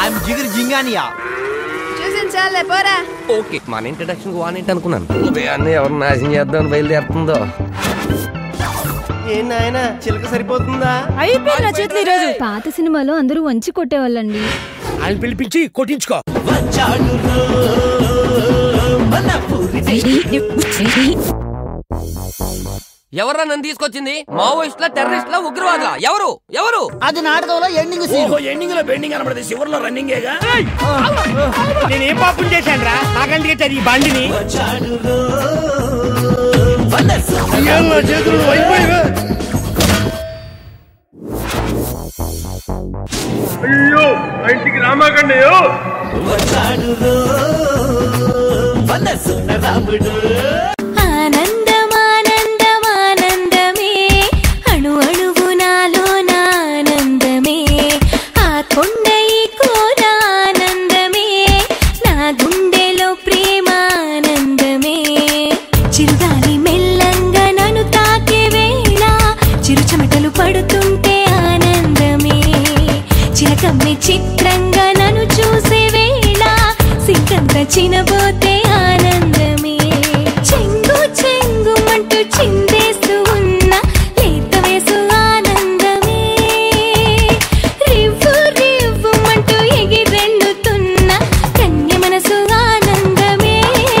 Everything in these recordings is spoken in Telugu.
ఐఎమ్ జిగిరి జింగానియా చూసించాలే పోరా ఓకే మన ఇంట్రడక్షన్ వానేంటి అనుకున్నాను ఉదయాన్నే ఎవరు నాశనం చేద్దామని బయలుదేరుతుందో ఏ నాయన చిలక సరిపోతుందా అయిపోయింది నా చేతులు ఈరోజు పాత సినిమాలో అందరూ వంచి కొట్టేవాళ్ళండి ఆయన పిలిపించి కొట్టించుకో ఎవరా నన్ను తీసుకొచ్చింది మావోయిస్ట్ల టెర్రరిస్ట్ల ఉగ్రవాదుల ఎవరు ఎవరు అది నాటకంలో ఎండింగ్ ఓహో ఎండింగ్ లో బెండింగ్ అనబడదు చివరిలో రన్నింగేగా నేను ఏ పాపం చేశాను రా నాకంటే చది ఈ బండిని ఏం నా చేతులు అయిపోయివే అయ్యో ఇంటికి రామాకండి ఆనందమానందమానందమే అణు అణువు నాలో ఆనందమే ఆ కొండ ఈ కోర ఆనందమే నా గుండెలో ప్రేమ ఆనందమే చిరుగాలి మెల్లంగా నన్ను తాకే వేళ చిరు చెమటలు పడుతుంటే ఆనందమే చిలకమ్మి చిత్రంగా నన్ను చూసే వేళ సిగ్గంత చినబోతే ఆనందమే చెంగు చెంగుమంటూ చిందేస్తూ ఉన్న లేత వేసు ఆనందమే రివ్వు రివ్వుమంటూ ఎగిరెళ్ళుతున్న కన్య మనసు ఆనందమే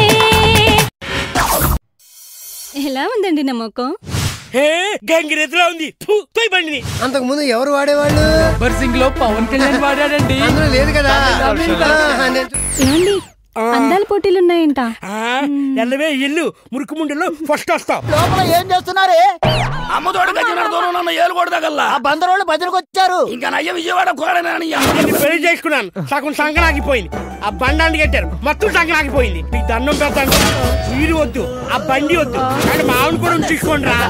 ఎలా ఉందండి నా ముఖం హే గంగిరెద్దులా ఉంది ఫు, తోయ్ బండిని అంతకు ముందు ఎవరు వాడేవాళ్ళు సింగ్ లో పవన్ కళ్యాణ్ వాడాడండి అందులో లేదు కదా ఆహా, నేను ఏమండి అందాల పోటీలు ఉన్నాయంట ఆ, ఎల్లవే ఇల్లు మురికి ముండలో ఫస్ట్ వస్తాం లోపల ఏం చేస్తున్నారే అమ్మతోడు గజనర దూరం ఉన్న ఏలు కొడదగల్లా ఆ బందరోళ్ళు భజనకు వచ్చారు ఇంకా నయ్య విజయవాడ కోడనని పెళ్లి చేసుకున్నాను సగం సంకనాగిపోయింది ఆ బండాన్ని కట్టారు మొత్తం సంకనాగిపోయింది మీకు దండం పెడతాను వీరు వద్దు ఆ బండి వద్దు కానీ మామిడి కూడా తీసుకోండి రా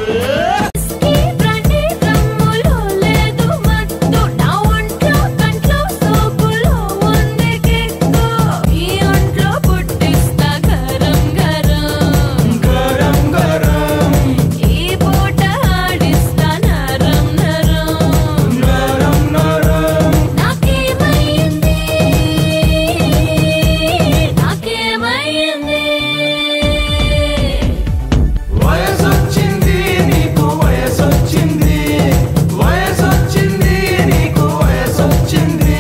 ప్రతి రమ్ములో లేదు మత్తు నా ఒంట్లో కంట్లో సోపులో ఉంది కిక్కు ఈ ఒంట్లో పుట్టిస్తా గరం గరం గరం గరం ఈ పూట ఆడిస్తా నరం నరం నరం నరం నాకేమైంది నాకేమైంది వయసొచ్చింది నీకు వయసొచ్చింది వయసొచ్చింది నీకు వయసొచ్చింది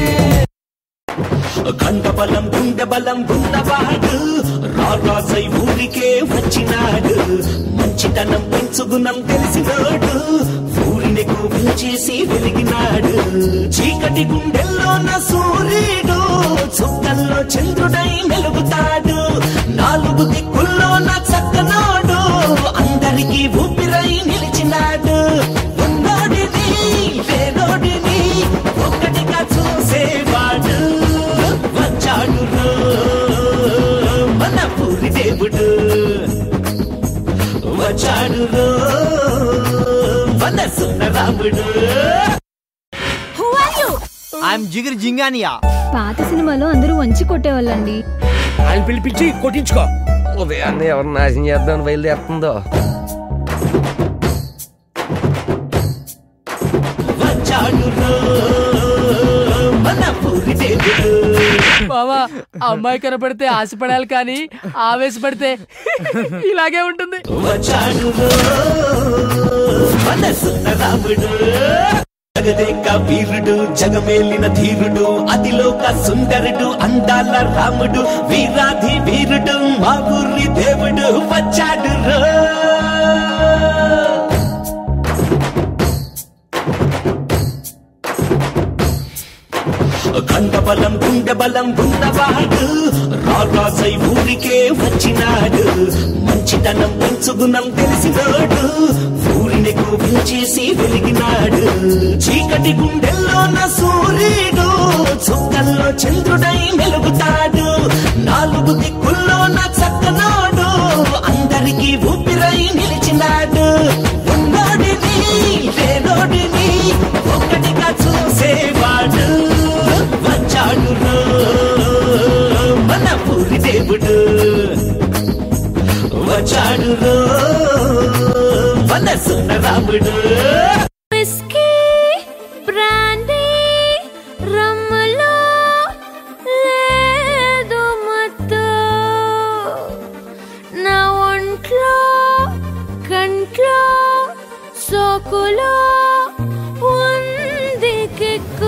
కండబలం గుండెబలం గుండవాడు రారాజై ఊరికే వచ్చినాడు మంచితనం పెంచుగుణం తెలిసినాడు ఊరిని చేసి వెలిగినాడు చీకటి గుండెల్లో నా సూర్యుడు చుక్కల్లో చంద్రుడై మెలుగుతాడు నాలుగు దిక్కుల్లో నా చక్కనాడు అందరికీ ఊపిరై నిలిచినాడు ఉన్నోడిని లేనోడిని ఒక్కటిగా చూసేవాడు వచ్చాడు రో మన పూరి దేవుడు వచ్చాడు రో మన సుందరాముడు ఐఎమ్ జిగిరి జింగానియా పాత సినిమాలో అందరూ వంచి కొట్టేవాళ్ళండి ఆయన పిలిపించి కొట్టించుకో ఉదయాన్నే ఎవరు నాశనం చేద్దామని బయలుదేరుతుందో వచ్చాడు రో మన పూరి దేవుడు బావా అమ్మాయి కనపడితే ఆశపడాలి కానీ ఆవేశపడితే ఇలాగే ఉంటుంది వచ్చాడు రో మన సుందరాముడు జగదేక వీరుడు జగమేలిన ధీరుడు అతిలోక సుందరుడు అందాల రాముడు వీరాధి వీరుడు మా ఊరి దేవుడు వచ్చాడు రో కండబలం గుండెబలం గుండవాడు రారాజై ఊరికే వచ్చినాడు మంచితనం పెంచుగుణం తెలిసినాడు ఊరిని చేసి వెలిగినాడు చీకటి గుండెల్లో నా సూర్యుడు చుక్కల్లో చంద్రుడై మెలుగుతాడు నాలుగు దిక్కుల్లో నా చక్కనాడు అందరికీ ఊపిరై నిలిచినాడు ఉన్నోడిని లేనోడిని ఒక్కటిగా చూసేవాడు వచ్చాడు రో మన పూరి దేవుడు వచ్చాడు రో మన సుందరాముడు విస్కీ బ్రాండీ రమ్ములో కిక్కు